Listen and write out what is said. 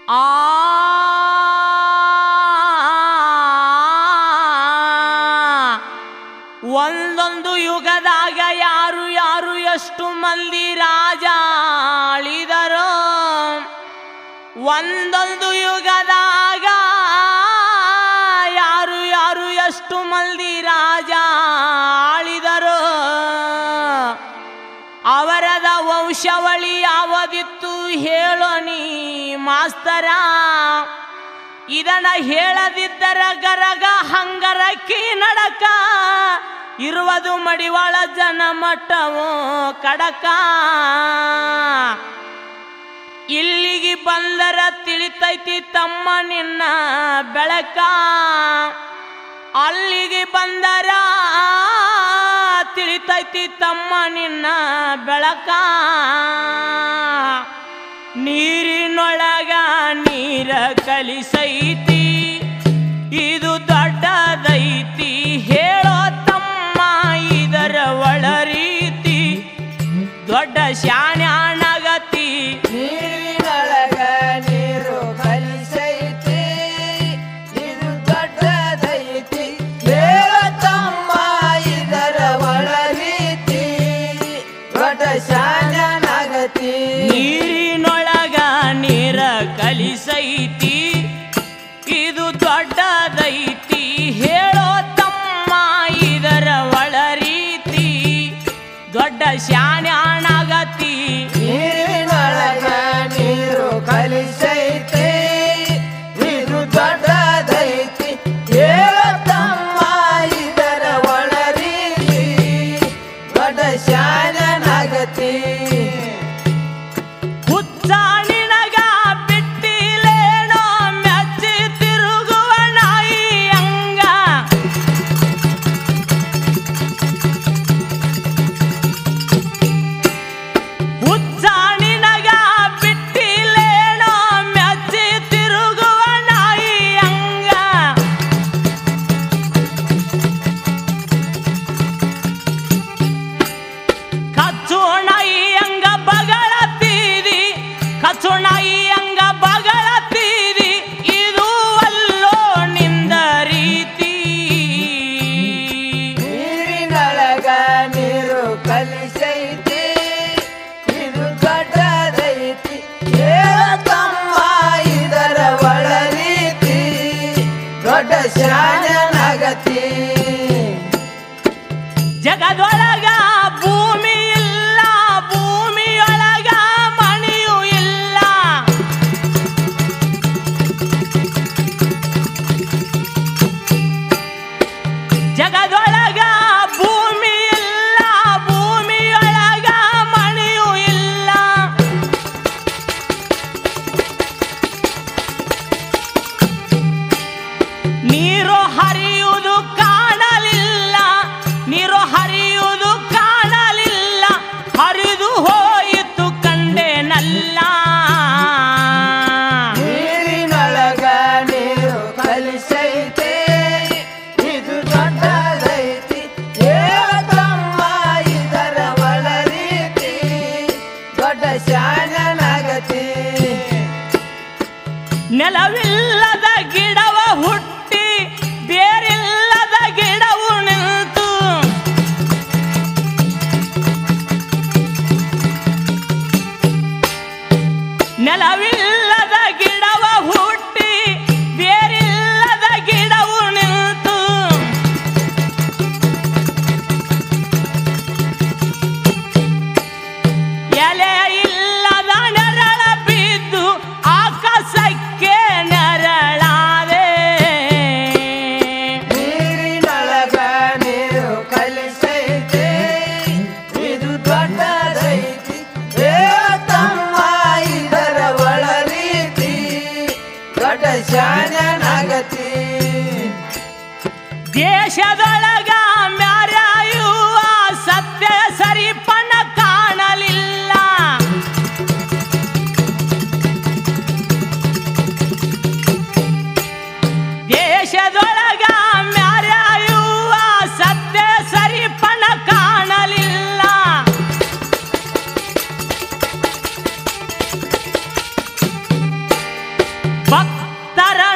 ಆ ಒಂದೊಂದು ಯುಗದಾಗ ಯಾರು ಯಾರು ಎಷ್ಟು ಮಂದಿ ರಾಜ ಆಳಿದರೋ ಒಂದೊಂದು ಯುಗದಾಗ ಯಾರು ಯಾರು ಎಷ್ಟು ಮಂದಿ ರಾಜ ಆಳಿದರೋ ಅವರದ ವಂಶವಳಿ ಯಾವದಿತ್ತು ಹೇಳೋ ನೀ ಮಾಸ್ತರ ಇದನ್ನ ಹೇಳದಿದ್ದರ ಗರಗ ಹಂಗರಕ್ಕಿ ನಡಕ ಇರುವುದು ಮಡಿವಾಳ ಜನ ಮಟ್ಟವೋ ಕಡಕ ಇಲ್ಲಿಗೆ ಬಂದರ ತಿಳಿತೈತಿ ತಮ್ಮ ನಿನ್ನ ಬೆಳಕ ಅಲ್ಲಿಗೆ ಬಂದರ ತಿಳಿತೈತಿ ತಮ್ಮ ನಿನ್ನ ಬೆಳಕ ನೀರಿನೊಳಗ ನೀರ ಕಲಿಸೈತಿ ಇದು ದೊಡ್ಡದೈತಿ ಹೇಳೋ ತಮ್ಮ ಇದರ ಒಳ ರೀತಿ ದೊಡ್ಡ ಶಾಣ್ಯಾಣಗತಿ ನೀರಿನೊಳಗ ನೀರು ಕಲಿಸೈತಿ ಇದು ದೊಡ್ಡದೈತಿ ಹೇಳ ತಮ್ಮ ಇದರ ಒಳ ರೀತಿ ದೊಡ್ಡ ಶಾನಗತಿ ನೀರಿನೊಳಗ ನೀರ ಕಲಿಸೈತಿ ಇದು ದೊಡ್ಡದೈತಿ ಹೇಳೋ ತಮ್ಮ ಇದರ ಒಳ ರೀತಿ ದೊಡ್ಡ ಶಾಣ್ಯಾಣಗತಿ ನೀರಿನೊಳಗ ನೀರು ಕಲಿಸೈತಿ ಇದು ದೊಡ್ಡದೈತಿ ಹೇಳ ತಮ್ಮ ಇದರ ಒಳ ರೀತಿ ದೊಡ್ಡ ಶಾನಗತಿ ಹುಚ್ಚಾಣಿನಗ ಬಿಟ್ಟಿಲೇನೋ ಮೆಚ್ಚಿ ತಿರುಗುವ ನಾಯಿ ಅಂಗ ಹುಚ್ಚಾಣಿನಗ ಬಿಟ್ಟಿಲೇನೋ ಮೆಚ್ಚಿ ತಿರುಗುವ ನಾಯಿ ಅಂಗ ಕಚ್ಚುಣಾಯಿ ಅಂಗ ಬಗಳತೀರಿ ಕಚ್ಚುಣಾಯಿ ಅಂಗ ಬಗಳತೀರಿ ಇದು ಅಲ್ಲೋ ನಿಂದ ರೀತಿ ನೀರಿನೊಳಗ ನೀರು ಕಲಿಸೈತಿ ಇದು ದೊಡ್ಡದೈತಿ ಹೇಳ ತಮ್ಮ ಇದರ ಒಳ ರೀತಿ ದೊಡ್ಡ ಶಾನಗತಿ ಜಗದೊಳಗ ಭೂಮಿ ಇಲ್ಲ ಭೂಮಿಯೊಳಗ ಮಣಿಯೂ ಇಲ್ಲ ಜಗದೊಳಗ ಭೂಮಿ ಇಲ್ಲ ಭೂಮಿಯೊಳಗ ಮಣಿಯೂ ಇಲ್ಲ ನೀರು ಹರಿಯುವುದು ಕಾಣಲಿಲ್ಲ ನೀರು ಹರಿಯುವುದು ಕಾಣಲಿಲ್ಲ ಹರಿದು ಹೋಯಿತು ಕಂಡೆನಲ್ಲ ನೀರಿನೊಳಗ ನೀರು ಕಲಿಸೈತಿ ಇದು ದೊಡ್ಡದೈತಿ ಹೇಳ ತಮ್ಮ ಇದರ ಒಳ ರೀತಿ ದೊಡ್ಡ ಶಾನಗತಿ ನೆಲವಿಲ್ಲದ ಗಿಡವ ಹುಟ್ಟಿ ಬೇರಿಲ್ಲದ ಗಿಡವು ನಿಂತು ನೆಲವಿಲ್ಲದ ಗಿಡವ ಹುಟ್ಟಿ ಬೇರಿಲ್ಲದ ಗಿಡವು ನಿಂತು ಎಲೆ ಇಲ್ಲದ ನೆರಳ ಬಿದ್ದು ಆಕಾಶಕ್ಕೆ ನೆರಳಾದೆ ನೀರಿನೊಳಗ ನೀರು ಕಲಿಸೈತಿ ಇದು ದೊಡ್ಡದೈತಿ ಹೇಳ ತಮ್ಮ ಇದರ ಒಳ ರೀತಿ ದೊಡ್ಡ ಶಾನಗತಿ ದೇಶದೊಳಗ ಮ್ಯಾರಾಯುವ ಸತ್ಯ ಸರಿಪಣ ಕಾಣಲಿಲ್ಲ ದೇಶದೊಳಗ ಮ್ಯಾರಾಯುವ ಸತ್ಯ ಸರಿಪಣ ಕಾಣಲಿಲ್ಲ ಭಕ್ತರ